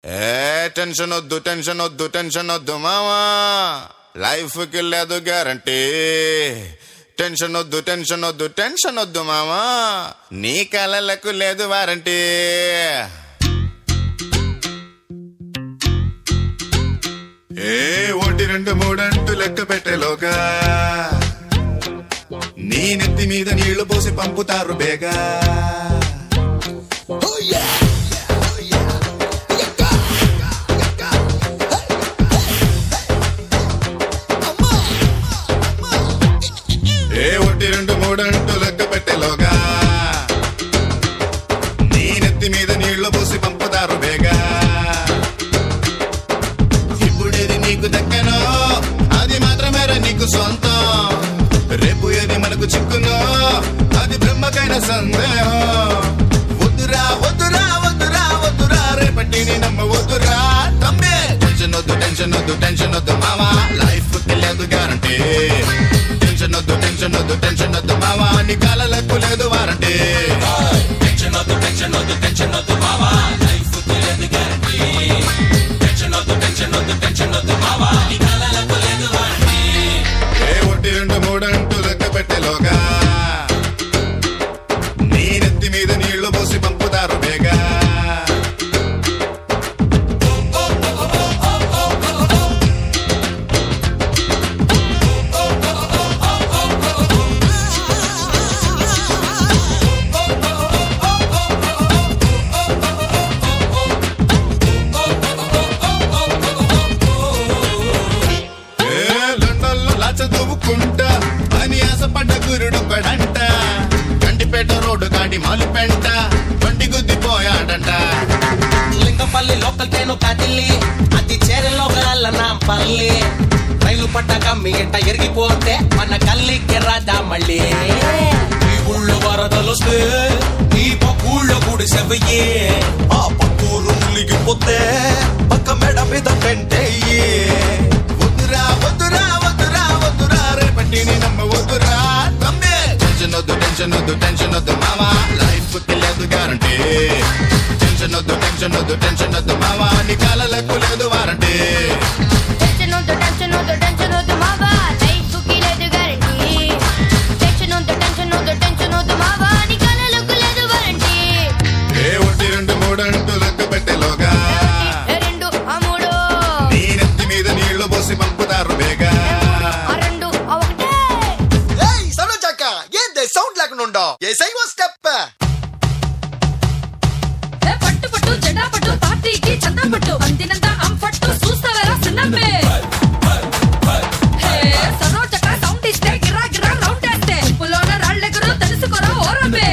ఏ tension వద్దు tension వద్దు tension వద్దు మావా లైఫ్ కి లేదు గ్యారంటీ టెన్షన్ వద్దు టెన్షన్ వద్దు టెన్షన్ వద్దు మావా నీ కలలకు లేదు వారంటీ ఏ ఒకటి రెండు మూడంటూ లెక్క పెట్టేలోగా నీ నెత్తి మీద నీళ్లు పోసి పంపుతారు బేగా ఏ ఒకటి రెండు మూడంటూ లెక్క పెట్టేలోగా నీ నెత్తి మీద నీళ్లు పోసి పంపుతారు బేగా ఇప్పుడేది నీకు దక్కనో అది మాత్రమేరా నీకు సొంతం రేపు ఏది మనకు చిక్కునో అది బ్రహ్మకైన సందేహం వద్దురా వద్దురా వద్దురా వద్దురా రేపటి నీ నమ్మ వద్దురా తమ్మే టెన్షన్ వద్దు టెన్షన్ వద్దు టెన్షన్ వద్దు మావా లైఫ్ లేదు గ్యారంటీ టెన్షన్ వద్దు టెన్షన్ వద్దు టెన్షన్ వద్దు మావా నీ కాలలకు లేదు వారంటీ టెన్షన్ వద్దు టెన్షన్ వద్దు టెన్షన్ వద్దు బావా లైఫ్ తెలియదు గ్యారంటీ టెన్షన్ వద్దు టెన్షన్ వద్దు టెన్షన్ వద్దు బావా నీ కలలకు లేదు వారంటీ ఏ ఒకటి రెండు మూడు అంటూ లెక్క పెట్టేలోగా నీ నెత్తి మీద నీళ్లు పోసి పంపుతారు బేగా ఏ లండన్లో లాచ దువ్వుకుంటా అని ఆశపడ్డ గురుడు పడంట గంటిపేట రోడ్డు కాడి మాలిపెంట బండి గుద్దిపోయాడంట లింగపల్లి లోకల్ ట్రైన్ కదిలి అది చేరలో నా పల్లి రైలు పట్టాక మీ ఇంట ఎరిగిపోతే మన కల్లికి రాదా మళ్ళీ ఈ ఊళ్ళో వరదలొస్తే ఈ పక్కూళ్ళో గుడి సెవయ్యే ఆ పక్కూరు ములిగిపోతే పక్క మెడ మీద పెంటయ్యే వద్దురా వద్దురా వద్దురా వద్దురా రేపటి నీ నమ్మ వద్దురా తమ్మే టెన్షన్ వద్దు టెన్షన్ వద్దు టెన్షన్ వద్దు మావా లైఫ్ లేదు గ్యారంటీ టెన్షన్ వద్దు టెన్షన్ వద్దు టెన్షన్ వద్దు మావా నీ కాలలకు లేదు వారంటీ టెన్షన్ వద్దు టెన్షన్ వద్దు టెన్షన్ వద్దు మావా లైఫ్ కి లేదు గ్యారంటీ టెన్షన్ వద్దు టెన్షన్ వద్దు టెన్షన్ వద్దు మావా నీ కలలకు లేదు వారంటీ ఏ ఒకటి రెండు మూడు అంటూ లెక్క పెట్టేలోగా రెండు ఆ మూడు నీ నెత్తి మీద నీళ్లు పోసి పంపుతారు బేగా ఆ రెండు ఆ ఒకటే ఏయ్ సరోజక్క ఏంది సౌండ్ లేకుండా ఉండవు ఏసై ఓ స్టెప్ ఏ పట్టు పట్టు జెండా పట్టు పార్టీకి చందా పట్టు అందినంత అంపట్టు చూస్తావరా సిన్నమ్మే హే సరోజక సౌండ్ ఇస్తే గిరా గిరా రౌండ్ వేస్తే పులోన రాళ్ళెగురు తెలుసుకోరా ఓరమ్మే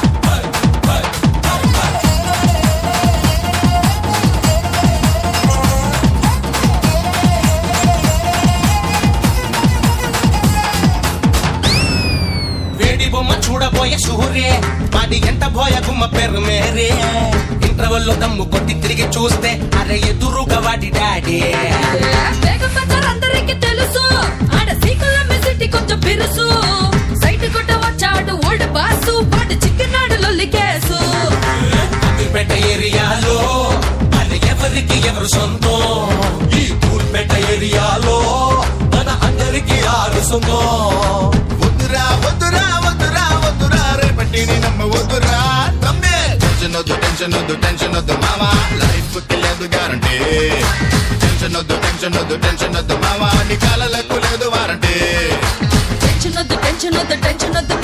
వేడి బొమ్మ చూడబోయే సూర్యే వాడి ఎంట బోయ గుమ్మ పేరు మేరే ఇంటర్వెల్లో దమ్ము కొట్టి తిరిగి చూస్తే అరే ఎదురుగా వాడి డాడీ వేగం బజార్ అందరికి తెలుసు ఆడ సీకుల మెసిటీ కొంచెం బిరుసు సైట్ కొట్ట వచ్చాడు ఓల్డ్ బాసు వాడు చిక్కినాడు లొల్లి కేసు అమీర్పేట ఏరియాలో అది ఎవరికి ఎవరు సొంతం ఈ తూర్పేట ఏరియాలో మన అందరికి ఆరు సొంతం వద్దురా వద్దురా వద్దురా వద్దురా రేపటి నీ నమ్మ వద్దురా తమ్మే టెన్షన్ వద్దు టెన్షన్ వద్దు టెన్షన్ వద్దు మావా లైఫ్ లేదు గ్యారంటీ టెన్షన్ వద్దు టెన్షన్ వద్దు టెన్షన్ వద్దు మావా నీ కాలలకు లేదు వారంటీ టెన్షన్ వద్దు టెన్షన్ వద్దు టెన్షన్ వద్దు